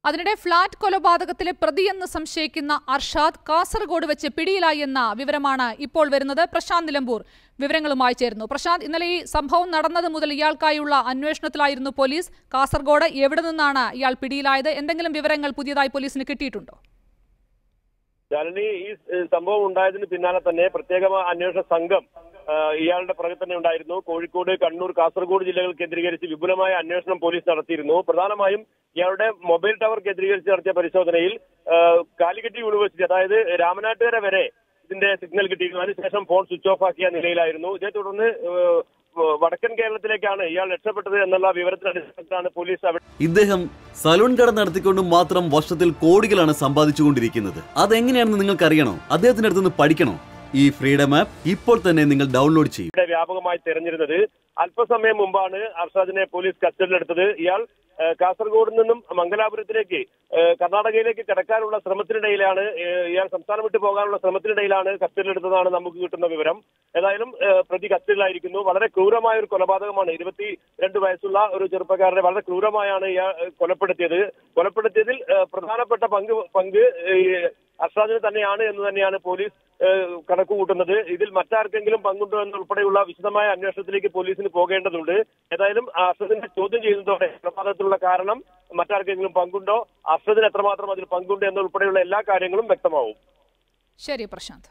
അതിനിടെ ഫ്ളാറ്റ് കൊലപാതകത്തിലെ പ്രതിയെന്ന് സംശയിക്കുന്ന അർഷാദ് കാസർഗോഡ് വെച്ച് പിടിയിലായി എന്ന വിവരമാണ് ഇപ്പോൾ വരുന്നത് പ്രശാന്ത് നിലമ്പൂർ വിവരങ്ങളുമായി ചേരുന്നു പ്രശാന്ത് ഇന്നലെ ഈ സംഭവം നടന്നത് മുതൽ ഇയാൾക്കായുള്ള അന്വേഷണത്തിലായിരുന്നു പോലീസ് കാസർഗോഡ് എവിടെ നിന്നാണ് ഇയാൾ പിടിയിലായത് എന്തെങ്കിലും വിവരങ്ങൾ പുതിയതായി പോലീസിന് കിട്ടിയിട്ടുണ്ടോ ശാലിനി ഈ ഏഹ്, സംഭവം ഉണ്ടായതിന് പിന്നാലെ തന്നെ പ്രത്യേക അന്വേഷണ സംഘം ഏഹ്, ഇയാളുടെ പുറകെ തന്നെ ഉണ്ടായിരുന്നു കോഴിക്കോട് കണ്ണൂർ കാസർഗോഡ് ജില്ലകൾ കേന്ദ്രീകരിച്ച് വിപുലമായ അന്വേഷണം പോലീസ് നടത്തിയിരുന്നു പ്രധാനമായും ഇയാളുടെ മൊബൈൽ ടവർ കേന്ദ്രീകരിച്ച് നടത്തിയ പരിശോധനയിൽ ഏഹ്, കാലിക്കറ്റ് യൂണിവേഴ്സിറ്റി അതായത് രാമനാട്ടുകര വരെ ഇതിന്റെ സിഗ്നൽ കിട്ടിയിരുന്നു അതിനുശേഷം ഫോൺ സ്വിച്ച് ഓഫ് ആക്കിയ നിലയിലായിരുന്നു ഇതേ തുടർന്ന് ഏഹ്, വടക്കൻ കേരളത്തിലേക്കാണ് ഇയാൾ രക്ഷപ്പെട്ടത് എന്നുള്ള വിവരത്തിന്റെ അടിസ്ഥാനത്തിലാണ് പോലീസ് അവിടെ ഇദ്ദേഹം സലൂൺ കട നടത്തിക്കൊണ്ട് മാത്രം വർഷത്തിൽ കോടികളാണ് സമ്പാദിച്ചുകൊണ്ടിരിക്കുന്നത് അതെങ്ങനെയാണെന്ന് നിങ്ങൾക്ക് അറിയണോ അദ്ദേഹത്തിന്റെ അടുത്ത് നിന്ന് പഠിക്കണോ ഈ ഫ്രീഡം ആപ്പ് ഇപ്പോൾ തന്നെ നിങ്ങൾ ഡൗൺലോഡ് ചെയ്യും ഇവിടെ വ്യാപകമായി തെരഞ്ഞിരുന്നത് അല്പസമയം മുമ്പാണ് അർഷാദിനെ പോലീസ് കസ്റ്റഡിയിലെടുത്തത് ഇയാൾ ഏഹ്, കാസർഗോഡ് നിന്നും മംഗലാപുരത്തിലേക്ക് ഏഹ്, കർണാടകയിലേക്ക് കടക്കാനുള്ള ശ്രമത്തിനിടയിലാണ് ഏഹ്, ഇയാൾ സംസ്ഥാനം വിട്ടു പോകാനുള്ള ശ്രമത്തിനിടയിലാണ് കസ്റ്റഡിയിലെടുത്തതാണ് നമുക്ക് കിട്ടുന്ന വിവരം ഏതായാലും ഏഹ്, പ്രതി കസ്റ്റഡിയിലായിരിക്കുന്നു വളരെ ക്രൂരമായ ഒരു കൊലപാതകമാണ് ഇരുപത്തി രണ്ട് വയസ്സുള്ള ഒരു ചെറുപ്പക്കാരനെ വളരെ ക്രൂരമായാണ് ഇയാൾ ഏഹ്, കൊലപ്പെടുത്തിയത് കൊലപ്പെടുത്തിയതിൽ ഏഹ്, പ്രധാനപ്പെട്ട പങ്ക് പങ്ക് ഏഹ്, അർഷാദിന് തന്നെയാണ് എന്ന് തന്നെയാണ് പോലീസ് ഏഹ്, കണക്ക് കൂട്ടുന്നത് ഇതിൽ മറ്റാർക്കെങ്കിലും പങ്കുണ്ടോ എന്നുൾപ്പെടെയുള്ള വിശദമായ അന്വേഷണത്തിലേക്ക് പോലീസിന് പോകേണ്ടതുണ്ട് ഏതായാലും അർഷദിനെ ചോദ്യം ചെയ്യുന്നതോടെ കൊലപാതകത്തിലുള്ള കാരണം മറ്റാർക്കെങ്കിലും പങ്കുണ്ടോ അർഷദിന് എത്രമാത്രം അതിൽ പങ്കുണ്ട് എന്നുൾപ്പെടെയുള്ള എല്ലാ കാര്യങ്ങളും വ്യക്തമാവും ശരി പ്രശാന്ത്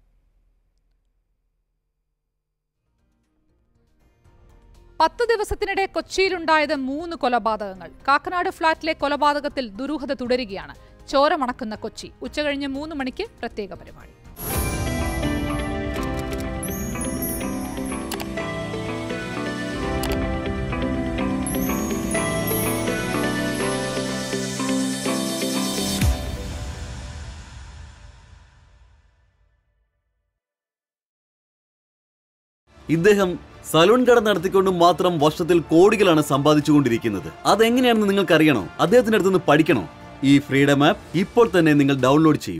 പത്ത് ദിവസത്തിനിടെ കൊച്ചിയിലുണ്ടായത് മൂന്ന് കൊലപാതകങ്ങൾ കാക്കനാട് ഫ്ളാറ്റിലെ കൊലപാതകത്തിൽ ദുരൂഹത തുടരുകയാണ് ചോര മണക്കുന്ന കൊച്ചി ഉച്ചകഴിഞ്ഞ് മൂന്ന് മണിക്ക് പ്രത്യേക പരിപാടി ഇദ്ദേഹം സലൂൺ കട നടത്തിക്കൊണ്ട് മാത്രം വർഷത്തിൽ കോടികളാണ് സമ്പാദിച്ചുകൊണ്ടിരിക്കുന്നത് അതെങ്ങനെയാണെന്ന് നിങ്ങൾക്ക് അറിയണോ അദ്ദേഹത്തിന്റെ അടുത്ത് നിന്ന് പഠിക്കണോ ഈ ഫ്രീഡം ആപ്പ് ഇപ്പോൾ തന്നെ നിങ്ങൾ ഡൗൺലോഡ് ചെയ്യും